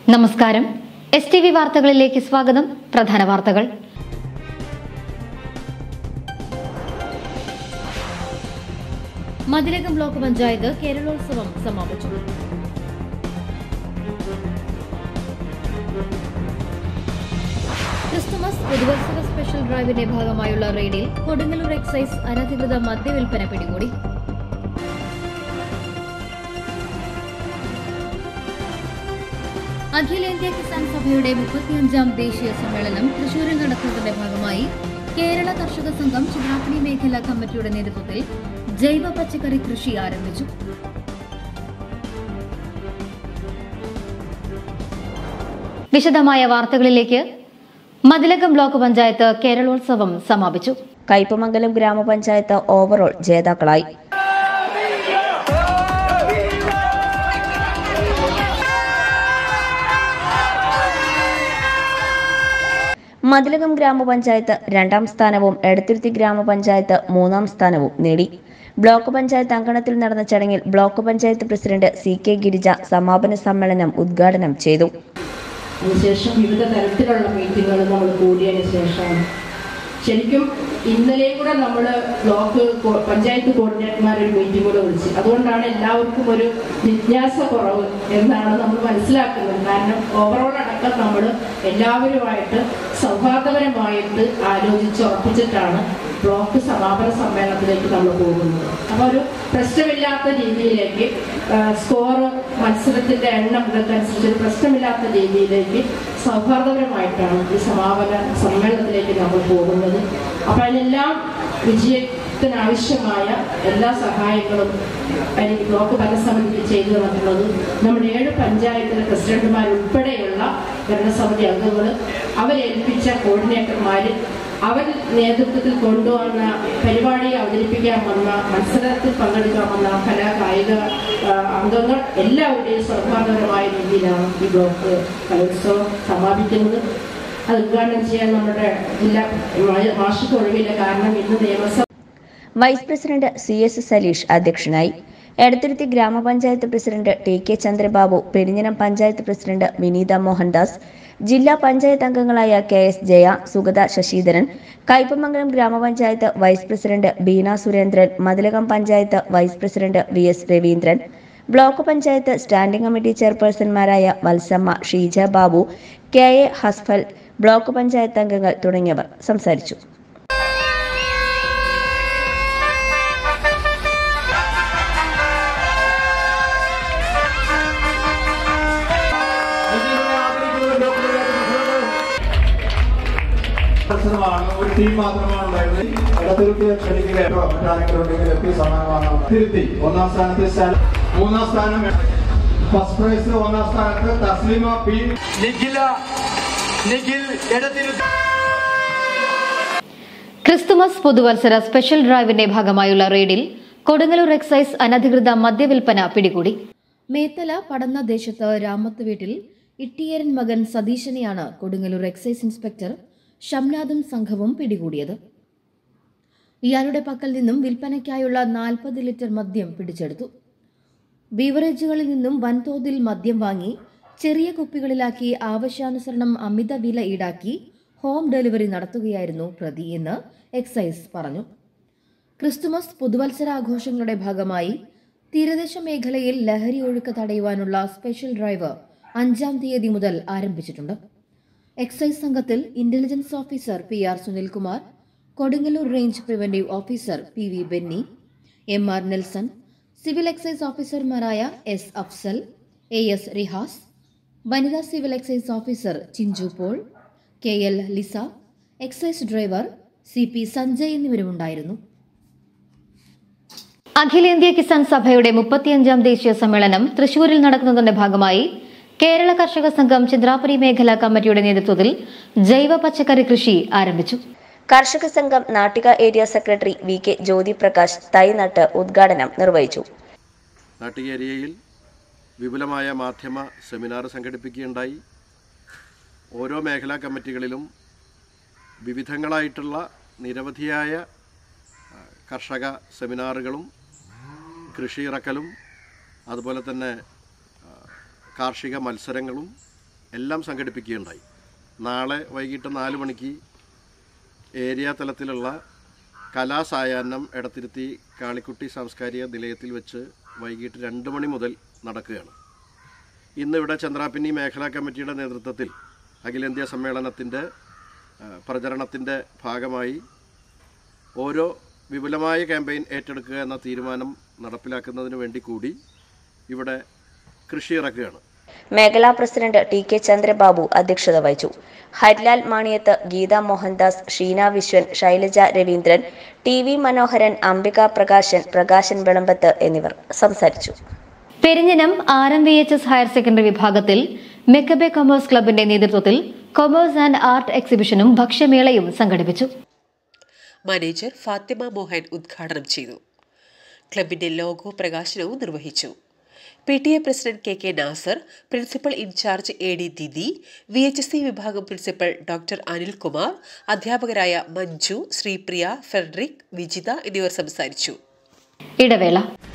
നമസ്കാരം S T V വാർത്തകളിലേക്ക് സ്വാഗതം പ്രധാന വാർത്തകൾ മതിലകം ബ്ലോക്ക് പഞ്ചായത്ത് കേരളോത്സവം സമാപിച്ചു ക്രിസ്തുമസ് പുതുവത്സര സ്പെഷ്യൽ ഡ്രൈവിന്റെ ഭാഗമായുള്ള റെയ്ഡിൽ കൊടുങ്ങല്ലൂർ എക്സൈസ് അനധികൃത മദ്യവിൽപ്പന പിടികൂടി അഖിലേന്ത്യാ കിസാൻ സഭയുടെ മുപ്പത്തിയഞ്ചാം ദേശീയ സമ്മേളനം തൃശൂരിൽ നടക്കുന്നതിന്റെ ഭാഗമായി കേരള കർഷക സംഘം ചിറാപ്പണി മേഖലാ കമ്മിറ്റിയുടെ നേതൃത്വത്തിൽ ജൈവ പച്ചക്കറി കൃഷി ആരംഭിച്ചു വിശദമായ വാർത്തകളിലേക്ക് മതിലകം ബ്ലോക്ക് പഞ്ചായത്ത് കേരളോത്സവം സമാപിച്ചു കയ്പമംഗലം ഗ്രാമപഞ്ചായത്ത് ഓവറോൾ ജേതാക്കളായി മതിലകം ഗ്രാമപഞ്ചായത്ത് രണ്ടാം സ്ഥാനവും എടത്തിരുത്തി ഗ്രാമപഞ്ചായത്ത് മൂന്നാം സ്ഥാനവും നേടി ബ്ലോക്ക് പഞ്ചായത്ത് അങ്കണത്തിൽ നടന്ന ചടങ്ങിൽ block panchayat president C K Girija സമാപന സമ്മേളനം ഉദ്ഘാടനം ചെയ്തു അതിനുശേഷം വിവിധ തരത്തിലുള്ള മീറ്റിങ്ങുകൾ നമ്മൾ കൂടിയതിന് ശേഷം ശരിക്കും ഇന്നലെയും കൂടെ നമ്മൾ ബ്ലോക്ക് കോ- പഞ്ചായത്ത് കോർഡിനേറ്റർമാർ ഒരു മീറ്റിംഗ് കൂടെ വിളിച്ചു അതുകൊണ്ടാണ് എല്ലാവർക്കും ഒരു ജിജ്ഞാസ കുറവ് എന്നാണ് നമ്മൾ മനസ്സിലാക്കുന്നത് കാരണം ഓവറോൾ അടക്കം നമ്മൾ എല്ലാവരുമായിട്ട് സൗഹാർദ്ദപരമായിട്ട് ആലോചിച്ച് ഉറപ്പിച്ചിട്ടാണ് ബ്ലോക്ക് സമാപന സമ്മേളനത്തിലേക്ക് നമ്മൾ പോകുന്നത് അപ്പോൾ ഒരു പ്രശ്നമില്ലാത്ത രീതിയിലേക്ക് സ്കോർ മത്സരത്തിന്റെ എണ്ണം ഇതൊക്കെ അനുസരിച്ച് ഒരു പ്രശ്നമില്ലാത്ത രീതിയിലേക്ക് സൗഹാർദ്ദപരമായിട്ടാണ് ഈ സമാപന സമ്മേളനത്തിലേക്ക് നമ്മൾ പോകുന്നത് അപ്പോൾ അതിനെല്ലാം വിജയത്തിനാവശ്യമായ എല്ലാ സഹായങ്ങളും എനിക്ക് ബ്ലോക്ക് ഭരണസമിതിക്ക് ചെയ്തു തന്നിട്ടുള്ളത് നമ്മുടെ ഏഴ് പഞ്ചായത്തിലെ പ്രസിഡന്റുമാർ ഉൾപ്പെടെയുള്ള ഭരണസമിതി അംഗങ്ങൾ അവരേൽപ്പിച്ച കോർഡിനേറ്റർമാര് അവർ നേതൃത്വത്തിൽ കൊണ്ടുവന്ന പരിപാടി അവതരിപ്പിക്കാൻ വന്ന മത്സരത്തിൽ പങ്കെടുക്കാൻ വന്ന കലാ കായിക ആ, അംഗങ്ങൾ എല്ലാവരുടെയും സൗഹാർദ്ദപരമായ രീതിയിലാണ് ഈ ബ്ലോക്ക് കലോത്സവം സമാപിക്കുന്നത് അത് ഉദ്ഘാടനം ചെയ്യാൻ നമ്മുടെ ജില്ലാ മാ- മാഷിക്ക് ഒഴിവില്ല കാരണം ഇന്ന് നിയമസഭ vice president C S Saleesh അധ്യക്ഷനായി എടത്തിരുത്തി ഗ്രാമപഞ്ചായത്ത് president T K Chandrababu Perinjanam panchayat president Vineetha Mohandas ജില്ലാ പഞ്ചായത്ത് അംഗങ്ങളായ കെ എസ് ജയ സുഗത ശശിധരൻ കയ്പമംഗലം ഗ്രാമപഞ്ചായത്ത് vice president Beena Surendran Mathilakam panchayat vice president V S Raveendran block panchayat standing committee ചെയർപേഴ്സൺമാരായ Valsamma Sheeja Babu K A Hasfal block panchayat അംഗങ്ങൾ തുടങ്ങിയവർ സംസാരിച്ചു മത്സരമാണ് ഒരു ടീം മാത്രമാണ് ഉണ്ടായിരുന്നത് ഇടത്തിരുത്തിയെ ക്ഷണിക്കുകയോ മറ്റാരെങ്കിലും ഉണ്ടെങ്കിൽ എത്തി സമ്മാനം വാങ്ങാം തിരുത്തി ഒന്നാം സ്ഥാനത്ത് ശാല മൂന്നാം സ്ഥാനം ഫസ്റ്റ് പ്രൈസ് ഒന്നാം സ്ഥാനത്ത് തസ്ലീമ പി നിഖില നിഖിൽ ഇടതിരുത്തി ക്രിസ്തുമസ് പുതുവത്സര സ്പെഷ്യൽ ഡ്രൈവിന്റെ ഭാഗമായുള്ള റെയ്ഡിൽ കൊടുങ്ങല്ലൂർ എക്സൈസ് അനധികൃത മദ്യവിൽപ്പന പിടികൂടി മേത്തല പടന്ന ദേശത്ത് രാമത്ത് വീട്ടിൽ ഇട്ടിയേരൻ മകൻ സതീശനെയാണ് കൊടുങ്ങല്ലൂർ എക്സൈസ് ഇൻസ്പെക്ടർ ഷംനാദും സംഘവും പിടികൂടിയത് ഇയാളുടെ പക്കൽ നിന്നും വിൽപ്പനയ്ക്കായുള്ള നാൽപ്പത് ലിറ്റർ മദ്യം പിടിച്ചെടുത്തു ബീവറേജുകളിൽ നിന്നും വൻതോതിൽ മദ്യം വാങ്ങി ചെറിയ കുപ്പികളിലാക്കി ആവശ്യാനുസരണം അമിത വില ഈടാക്കി ഹോം ഡെലിവറി നടത്തുകയായിരുന്നു പ്രതി എന്ന് എക്സൈസ് പറഞ്ഞു ക്രിസ്തുമസ് പുതുവത്സരാഘോഷങ്ങളുടെ ഭാഗമായി തീരദേശ മേഖലയിൽ ലഹരി ഒഴുക്ക് തടയുവാനുള്ള സ്പെഷ്യൽ ഡ്രൈവ് അഞ്ചാം തീയതി മുതൽ ആരംഭിച്ചിട്ടുണ്ട് എക്സൈസ് സംഘത്തിൽ intelligence officer P R Sunilkumar Kodungallur range preventive officer P V Benny M R Nelson civil excise ഓഫീസർമാരായ S Afsal A S Rihas വനിതാ civil excise officer Chinchu Paul K L Lisa excise driver C P Sanjay എന്നിവരുമുണ്ടായിരുന്നു അഖിലേന്ത്യാ കിസാൻ സഭയുടെ മുപ്പത്തിയഞ്ചാം ദേശീയ സമ്മേളനം തൃശൂരിൽ നടക്കുന്നതിന്റെ ഭാഗമായി കേരള കർഷക സംഘം ചിത്രാപുരി മേഖലാ കമ്മിറ്റിയുടെ നേതൃത്വത്തിൽ ജൈവ പച്ചക്കറി കൃഷി ആരംഭിച്ചു കർഷക സംഘം Nattika area secretary V K Jyothi Prakash തൈ നട്ട് ഉദ്ഘാടനം നിർവഹിച്ചു നാട്ടിക ഏരിയയിൽ വിപുലമായ മാധ്യമ സെമിനാർ സംഘടിപ്പിക്കുകയുണ്ടായി ഓരോ മേഖലാ കമ്മിറ്റികളിലും വിവിധങ്ങളായിട്ടുള്ള നിരവധിയായ ആ, കർഷക സെമിനാറുകളും കൃഷി ഇറക്കലും അതുപോലെ തന്നെ ആ, കാർഷിക മത്സരങ്ങളും എല്ലാം സംഘടിപ്പിക്കുകയുണ്ടായി നാളെ വൈകിട്ട് നാല് മണിക്ക് ഏരിയ തലത്തിലുള്ള കലാസായാഹ്നം എടത്തിരുത്തി കാളിക്കുട്ടി സാംസ്കാരിക നിലയത്തിൽ വെച്ച് വൈകിട്ട് രണ്ട് മണി മുതൽ നടക്കുകയാണ് ഇന്നിവിടെ ചന്ദ്രാപിന്നി മേഖലാ കമ്മിറ്റിയുടെ നേതൃത്വത്തിൽ അഖിലേന്ത്യാ സമ്മേളനത്തിൻ്റെ പ്രചരണത്തിൻ്റെ ഭാഗമായി ഓരോ വിപുലമായ ക്യാമ്പയിൻ ഏറ്റെടുക്കുക എന്ന തീരുമാനം നടപ്പിലാക്കുന്നതിന് വേണ്ടി കൂടി ഇവിടെ കൃഷി ഇറക്കുകയാണ് മേഖലാ പ്രസിഡന്റ് ടി കെ ചന്ദ്രബാബു അധ്യക്ഷത വഹിച്ചു ഹരിലാൽ മാണിയത്ത് ഗീത മോഹൻദാസ് ഷീന വിശ്വൻ ശൈലജ രവീന്ദ്രൻ ടി വി മനോഹരൻ അംബിക പ്രകാശൻ പ്രകാശൻ വിളമ്പത്ത് എന്നിവർ സംസാരിച്ചു Perinjanam R M V H S higher secondary വിഭാഗത്തിൽ മെക്കബെ കൊമേഴ്സ് ക്ലബിന്റെ നേതൃത്വത്തിൽ കൊമേഴ്സ് ആൻഡ് ആർട്ട് എക്സിബിഷനും ഭക്ഷ്യമേളയും സംഘടിപ്പിച്ചു മാനേജർ ഫാത്തിമ മോഹൻ ഉദ്ഘാടനം ചെയ്തു ക്ലബിന്റെ ലോഗോ പ്രകാശനവും നിർവഹിച്ചു P T A president K K Nasar principal in charge A D Didi V H S C വിഭാഗം പ്രിൻസിപ്പൽ ഡോക്ടർ അനിൽകുമാർ അധ്യാപകരായ മഞ്ജു ശ്രീപ്രിയ ഫെഡറിക് വിജിത എന്നിവർ സംസാരിച്ചു ഇടവേള